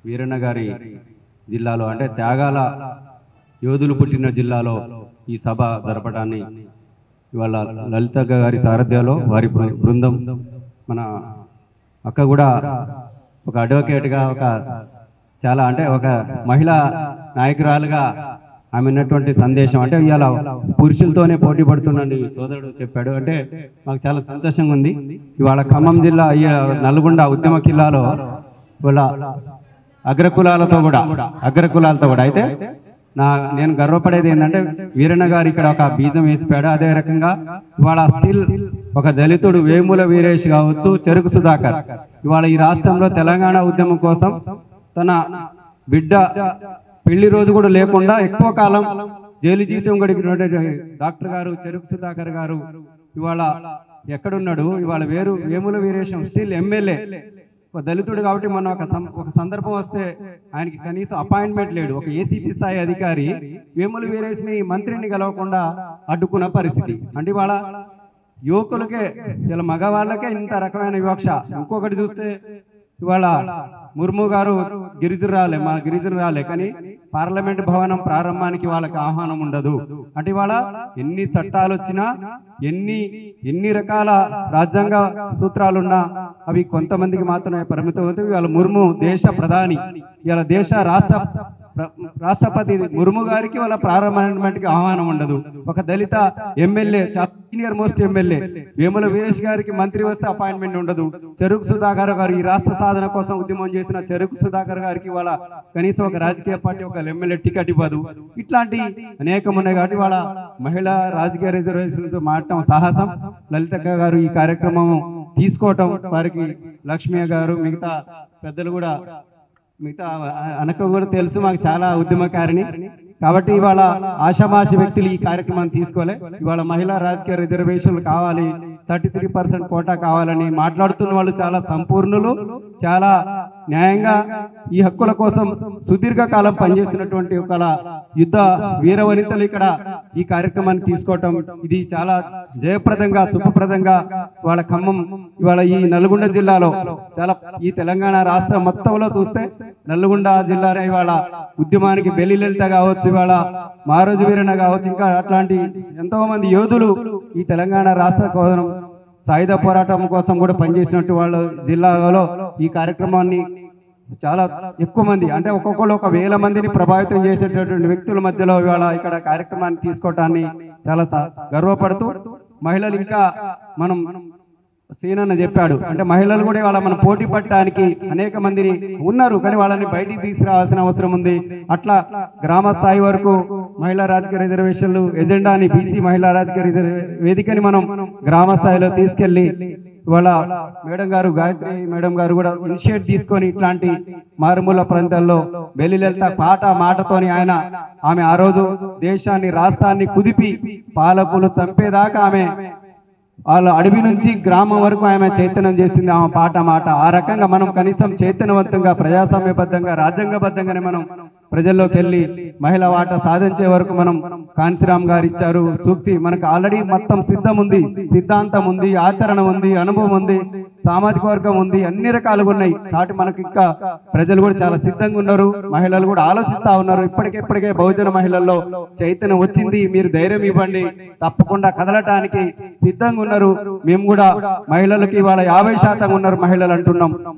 వీరన్న గారి జిల్లాలో అంటే త్యాగాల యోధులు పుట్టిన జిల్లాలో ఈ సభ జరపడాన్ని ఇవాళ లలిత గారి సారథ్యంలో వారి బృ- బృందం మన అక్క కూడా ఒక అడ్వకేట్గా ఒక చాలా అంటే ఒక మహిళా నాయకురాలుగా ఆమె ఉన్నటువంటి సందేశం అంటే ఇవాళ పురుషులతోనే పోటీ పడుతుందని సోదరుడు చెప్పాడు అంటే మాకు చాలా సంతోషంగా ఉంది ఇవాళ ఖమ్మం జిల్లా ఈ నల్గొండ ఉద్యమ కిల్లాలో ఇవాళ అగ్రకులాలతో కూడా అగ్రకులాలతో కూడా అయితే నా నేను గర్వపడేది ఏంటంటే వీరన్న గారు ఇక్కడ ఒక బీజం వేసిపోయాడు అదే రకంగా ఇవాళ స్టిల్ ఒక దళితుడు వేముల వీరేష్ కావచ్చు చెరుకు సుధాకర్ ఇవాళ ఈ రాష్ట్రంలో తెలంగాణ ఉద్యమం కోసం తన బిడ్డ పెళ్లి రోజు కూడా లేకుండా ఎక్కువ కాలం జైలు జీవితం గడిపినటువంటి డాక్టర్ గారు చెరుకు సుధాకర్ గారు ఇవాళ ఎక్కడున్నాడు ఇవాళ వేరు వేముల వీరేశం స్టిల్ ఎమ్మెల్యే ఒక దళితుడు కాబట్టి మొన్న ఒక సం- ఒక సందర్భం వస్తే ఆయనకి కనీసం అపాయింట్మెంట్ లేడు ఒక ఏసీపీ స్థాయి అధికారి వేముల వీరేష్ని మంత్రిని కలవకుండా అడ్డుకున్న పరిస్థితి అంటే ఇవాళ యువకులకే ఇలా మగవాళ్ళకే ఇంత రకమైన వివక్ష ఇంకొకటి చూస్తే ఇవాళ ముర్ము గారు గిరిజన రాలే మా గిరిజన రాలే కానీ పార్లమెంట్ భవనం ప్రారంభానికి వాళ్ళకి ఆహ్వానం ఉండదు అంటే ఇవాళ ఎన్ని చట్టాలు వచ్చినా ఎన్ని ఎన్ని రకాల రాజ్యాంగ సూత్రాలున్నా అవి కొంతమందికి మాత్రమే పరిమితం అవుతాయి ఇవాళ ముర్ము దేశ ప్రధాని ఇవాళ దేశ రాష్ట్ర ప్ర- రాష్ట్రపతి ముర్ము గారికి వాళ్ళ ప్రారంభానికి ఆహ్వానం ఉండదు ఒక దళిత MLA senior most MLA Vemula Veeresh గారికి మంత్రి వస్తే అపాయింట్మెంట్ ఉండదు చెరుకు సుధాకర్ గారు ఈ రాష్ట్ర సాధన కోసం ఉద్యమం చేసిన చెరుకు సుధాకర్ గారికి వాళ్ళ కనీసం ఒక రాజకీయ పార్టీ ఒక ఎమ్మెల్యే టికెట్ ఇవ్వదు ఇట్లాంటి అనేకం ఉన్నాయి కాబట్టి వాళ్ళ మహిళా రాజకీయ రిజర్వేషన్తో మాట్లాడటం సాహసం లలితక్క గారు ఈ కార్యక్రమం తీసుకోవటం వారికి లక్ష్మీ గారు మిగతా పెద్దలు కూడా మిగతా అనక కూడా తెలుసు మాకు చాలా ఉద్యమకారిణి కాబట్టి ఇవాళ ఆషామాషి వ్యక్తులు ఈ కార్యక్రమాన్ని తీసుకోలే ఇవాళ మహిళా రాజకీయ రిజర్వేషన్లు కావాలి థర్టీ త్రీ పర్సెంట్ కోటా కావాలని మాట్లాడుతున్న వాళ్ళు చాలా సంపూర్ణులు చాలా న్యాయంగా ఈ హక్కుల కోసం సుదీర్ఘ కాలం పనిచేసినటువంటి ఒక యుద్ధ వీర వనితలు ఇక్కడ ఈ కార్యక్రమాన్ని తీసుకోవటం ఇది చాలా జయప్రదంగా శుభప్రదంగా వాళ్ళ ఖమ్మం ఇవాళ ఈ నల్గొండ జిల్లాలో చాలా ఈ తెలంగాణ రాష్ట్రం మొత్తంలో చూస్తే నల్గొండ జిల్లాలో ఇవాళ ఉద్యమానికి బెల్లి లలిత కావచ్చు ఇవాళ మారోజు వీరన్న కావచ్చు ఇంకా అట్లాంటి ఎంతో మంది యోధులు ఈ తెలంగాణ రాష్ట్ర కోసం సాయుధ పోరాటం కోసం కూడా పనిచేసినట్టు వాళ్ళు జిల్లాలో ఈ కార్యక్రమాన్ని చాలా ఎక్కువ మంది అంటే ఒక్కొక్కరు ఒక వేల మందిని ప్రభావితం చేసేటటువంటి వ్యక్తుల మధ్యలో ఇవాళ ఇక్కడ కార్యక్రమాన్ని తీసుకోవటాన్ని చాలా స- గర్వపడుతూ మహిళలు ఇంకా మనం సీనన్న చెప్పాడు అంటే మహిళలు కూడా ఇవాళ మనం పోటీ పట్టడానికి అనేక మందిని ఉన్నారు కానీ వాళ్ళని బయటికి తీసుకురావాల్సిన అవసరం ఉంది అట్లా గ్రామ స్థాయి వరకు మహిళా రాజకీయ రిజర్వేషన్లు ఎజెండాని బీసీ మహిళా రాజకీయ రిజర్వే వేదికని మనం గ్రామ స్థాయిలో తీసుకెళ్లి ఇవాళ మేడం గారు గాయత్రి మేడం గారు కూడా ఇనిషియేట్ తీసుకొని ఇట్లాంటి మారుమూల ప్రాంతాల్లో బెల్లిలెళ్తా పాట మాటతోని ఆయన ఆమె ఆ రోజు దేశాన్ని రాష్ట్రాన్ని కుదిపి పాలకులు చంపేదాకా ఆమె వాళ్ళ అడవి నుంచి గ్రామం వరకు ఆమె చైతన్యం చేసింది ఆమె పాట మాట ఆ రకంగా మనం కనీసం చైతన్యవంతంగా ప్రజాస్వామ్యబద్ధంగా రాజ్యాంగబద్ధంగానే మనం ప్రజల్లోకి వెళ్ళి మహిళా వాట సాధించే వరకు మనం కాంతిరామ్ గారు ఇచ్చారు సూక్తి మనకు ఆల్రెడీ మొత్తం సిద్ధం ఉంది సిద్ధాంతం ఉంది ఆచరణ ఉంది అనుభవం ఉంది సామాజిక వర్గం ఉంది అన్ని రకాలుగా ఉన్నాయి కాబట్టి మనకి ఇంకా ప్రజలు కూడా చాలా సిద్ధంగా ఉన్నారు మహిళలు కూడా ఆలోచిస్తా ఉన్నారు ఇప్పటికిప్పటికే బహుజన మహిళల్లో చైతన్యం వచ్చింది మీరు ధైర్యం ఇవ్వండి తప్పకుండా కదలటానికి సిద్ధంగా ఉన్నారు మేము కూడా మహిళలకి ఇవాళ యాభై శాతం ఉన్నారు మహిళలు అంటున్నాం